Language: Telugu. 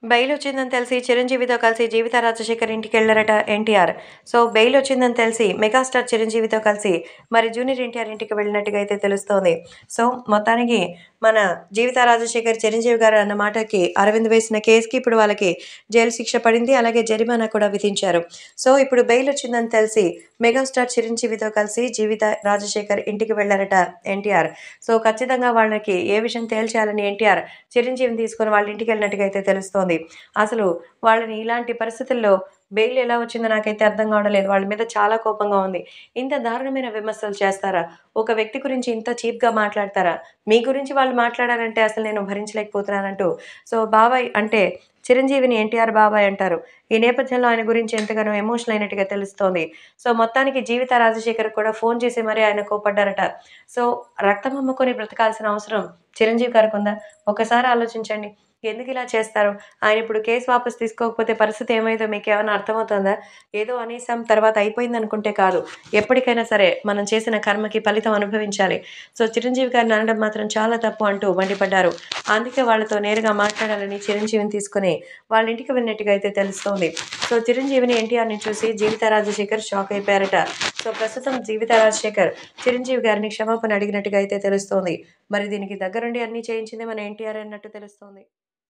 బెయిల్ వచ్చిందని తెలిసి చిరంజీవితో కలిసి జీవిత రాజశేఖర్ ఇంటికి వెళ్ళారట ఎన్టీఆర్ సో బెయిల్ వచ్చిందని తెలిసి మెగాస్టార్ చిరంజీవితో కలిసి మరి జూనియర్ ఎన్టీఆర్ ఇంటికి వెళ్ళినట్టుగా అయితే తెలుస్తోంది సో మొత్తానికి మన జీవిత రాజశేఖర్ చిరంజీవి గారు అన్న మాటకి అరవింద్ వేసిన కేసుకి ఇప్పుడు వాళ్ళకి జైలు శిక్ష పడింది అలాగే జరిమానా కూడా విధించారు సో ఇప్పుడు బెయిల్ వచ్చిందని తెలిసి మెగాస్టార్ చిరంజీవితో కలిసి జీవిత రాజశేఖర్ ఇంటికి వెళ్ళారట ఎన్టీఆర్ సో ఖచ్చితంగా వాళ్ళకి ఏ విషయం తేల్చేయాలని ఎన్టీఆర్ చిరంజీవిని తీసుకొని వాళ్ళ ఇంటికి వెళ్ళినట్టుగా అయితే తెలుస్తోంది అసలు వాళ్ళని ఇలాంటి పరిస్థితుల్లో బెయిల్ ఎలా వచ్చిందో నాకైతే అర్థం కావడం లేదు వాళ్ళ మీద చాలా కోపంగా ఉంది ఇంత దారుణమైన విమర్శలు చేస్తారా ఒక వ్యక్తి గురించి ఇంత చీప్గా మాట్లాడతారా మీ గురించి వాళ్ళు మాట్లాడారంటే అసలు నేను భరించలేకపోతున్నానంటూ సో బాబాయ్ అంటే చిరంజీవిని ఎన్టీఆర్ బాబాయ్ అంటారు ఈ నేపథ్యంలో ఆయన గురించి ఎంతగానో ఎమోషనల్ అయినట్టుగా తెలుస్తోంది సో మొత్తానికి జీవిత రాజశేఖర్ కూడా ఫోన్ చేసి మరీ ఆయన కోపడ్డారట సో రక్తం అమ్ముకొని బ్రతకాల్సిన అవసరం చిరంజీవి గారికి ఉందా ఒకసారి ఆలోచించండి ఎందుకు ఇలా చేస్తారు ఆయన ఇప్పుడు కేసు వాపస్ తీసుకోకపోతే పరిస్థితి ఏమైందో మీకు ఏమైనా అర్థమవుతుందా ఏదో అనేసాం తర్వాత అయిపోయింది అనుకుంటే కాదు ఎప్పటికైనా సరే మనం చేసిన కర్మకి ఫలితం అనుభవించాలి సో చిరంజీవి గారిని అనడం మాత్రం చాలా తప్పు అంటూ మండిపడ్డారు అందుకే వాళ్ళతో నేరుగా మాట్లాడాలని చిరంజీవిని తీసుకుని వాళ్ళ ఇంటికి వెళ్ళినట్టుగా అయితే తెలుస్తోంది సో చిరంజీవిని ఎన్టీఆర్ని చూసి జీవిత రాజశేఖర్ షాక్ అయిపోయారట సో ప్రస్తుతం జీవిత రాజశేఖర్ చిరంజీవి గారిని క్షమాపణ అడిగినట్టుగా అయితే తెలుస్తోంది మరి దీనికి దగ్గరుండి అన్నీ చేయించింది మన ఎన్టీఆర్ అన్నట్టు తెలుస్తోంది